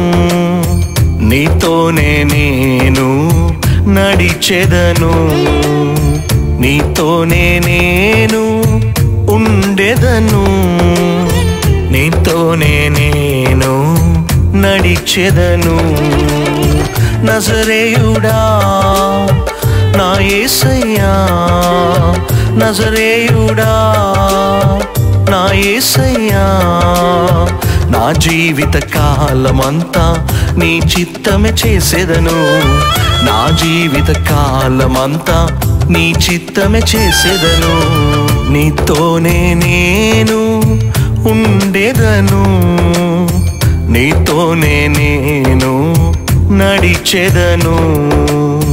నీతోనే నేను నడిచెదను నీతోనే నేను ఉండెదను నీతోనే నేను నడిచెదను నజరేయుడా నా యేసయ్యా నజరేయుడా నా యేసయ్యా నా జీవిత కాలమంతా నీ చిత్తమే చేసేదను నా జీవిత కాలమంతా నీ చిత్తమే చేసేదను నీతోనే నేను ఉండేదను నీతోనే నేను నడిచెదను